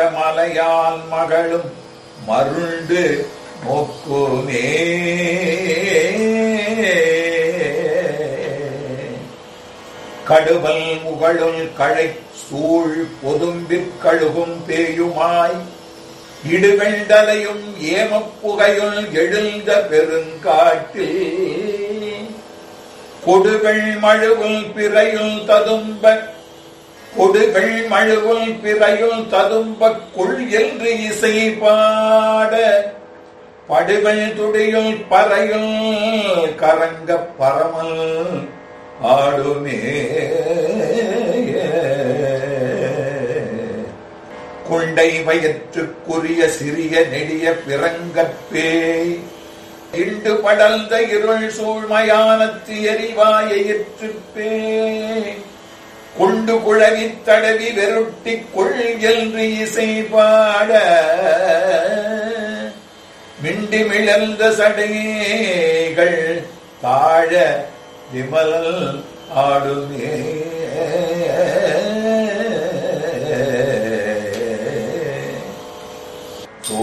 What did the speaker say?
மலையால் மகளும் மருண்டு நோக்குமே கடுவல் முகழுள் களை சூழ் பொதும்பிற் கழுகும் பேயுமாய் இடுகண்டலையும் ஏமப்புகையுள் எழுந்த பெருங்காட்டில் கொடுகள் மழுவுள் பிறையுள் ததும்ப கொடுகள் மழுவுள் பிறையுள் ததும்ப கொள் என்று இசை பாட படுகள் துடியுள் பறையுள் கரங்க பரமல் ஆடுமே குண்டை வயிற்றுக்குரிய சிறிய நெடிய பிறங்கற்பேய் இண்டு படர்ந்த இருள் சூழ்மையானத்து எரிவாயிற்றுப்பே கொண்டு குழவித் தடவி வெருட்டி கொள் என்று இசை பாட மிண்டி மிளர்ந்த சடைகள் தாழ விமல் ஆடுமே